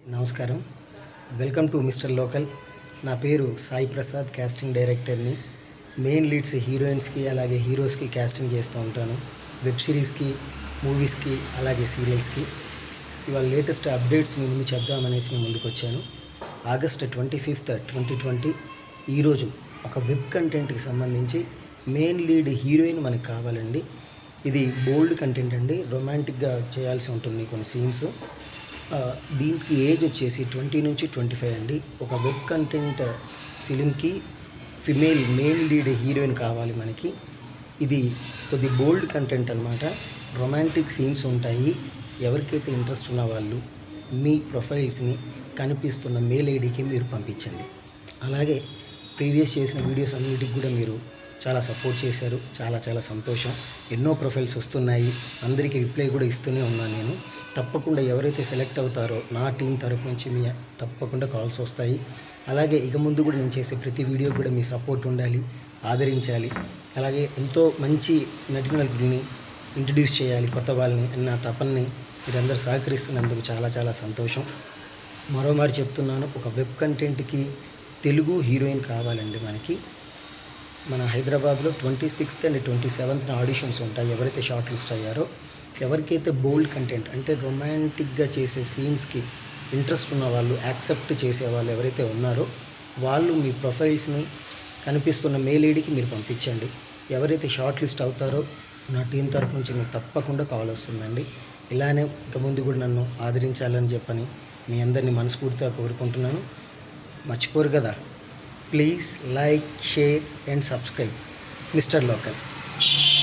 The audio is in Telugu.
నమస్కారం వెల్కమ్ టు మిస్టర్ లోకల్ నా పేరు సాయి ప్రసాద్ కాస్టింగ్ డైరెక్టర్ని మెయిన్ లీడ్స్ హీరోయిన్స్కి అలాగే హీరోస్కి కాస్టింగ్ చేస్తూ ఉంటాను వెబ్ సిరీస్కి మూవీస్కి అలాగే సీరియల్స్కి ఇవాళ లేటెస్ట్ అప్డేట్స్ మీ ముందు చెప్దామనేసి మీ ముందుకు వచ్చాను August twenty fifth twenty twenty ఈరోజు ఒక వెబ్ కంటెంట్కి సంబంధించి మెయిన్ లీడ్ హీరోయిన్ మనకు కావాలండి ఇది బోల్డ్ కంటెంట్ అండి రొమాంటిక్గా చేయాల్సి ఉంటుంది కొన్ని సీన్స్ ఆ, దీనికి ఏజ్ వచ్చేసి ట్వంటీ నుంచి ట్వంటీ ఫైవ్ అండి ఒక వెబ్ కంటెంట్ ఫిలింకి ఫిమేల్ మెయిన్ లీడ్ హీరోయిన్ కావాలి మనకి ఇది కొద్ది బోల్డ్ కంటెంట్ అనమాట రొమాంటిక్ సీన్స్ ఉంటాయి ఎవరికైతే ఇంట్రెస్ట్ ఉన్న వాళ్ళు మీ ప్రొఫైల్స్ని కనిపిస్తున్న మెయిల్ ఐడికి మీరు పంపించండి అలాగే ప్రీవియస్ చేసిన వీడియోస్ అన్నిటికి కూడా మీరు చాలా సపోర్ట్ చేశారు చాలా చాలా సంతోషం ఎన్నో ప్రొఫైల్స్ వస్తున్నాయి అందరికీ రిప్లై కూడా ఇస్తూనే ఉన్నాను నేను తప్పకుండా ఎవరైతే సెలెక్ట్ అవుతారో నా టీం తరపు నుంచి మీ తప్పకుండా కాల్స్ వస్తాయి అలాగే ఇక ముందు కూడా నేను చేసే ప్రతి వీడియో కూడా మీ సపోర్ట్ ఉండాలి ఆదరించాలి అలాగే ఎంతో మంచి నటీనటుల్ని ఇంట్రడ్యూస్ చేయాలి కొత్త వాళ్ళని అని నా తపనని మీరందరూ సహకరిస్తున్నందుకు చాలా చాలా సంతోషం మరోమారు చెప్తున్నాను ఒక వెబ్ కంటెంట్కి తెలుగు హీరోయిన్ కావాలండి మనకి మన హైదరాబాద్లో ట్వంటీ సిక్స్త్ అండ్ ట్వంటీ సెవెంత్న ఆడిషన్స్ ఉంటాయి ఎవరైతే షార్ట్ లిస్ట్ అయ్యారో ఎవరికైతే బోల్డ్ కంటెంట్ అంటే రొమాంటిక్గా చేసే సీన్స్కి ఇంట్రెస్ట్ ఉన్న వాళ్ళు యాక్సెప్ట్ చేసే వాళ్ళు ఎవరైతే ఉన్నారో వాళ్ళు మీ ప్రొఫైల్స్ని కనిపిస్తున్న మెయిల్ ఐడికి మీరు పంపించండి ఎవరైతే షార్ట్ లిస్ట్ అవుతారో నా టీం తరపు నుంచి మీకు తప్పకుండా కాల్ వస్తుందండి ఇలానే ఇక ముందు కూడా నన్ను ఆదరించాలని చెప్పని మీ అందరినీ మనస్ఫూర్తిగా కోరుకుంటున్నాను మర్చిపోరు కదా please like share and subscribe mister local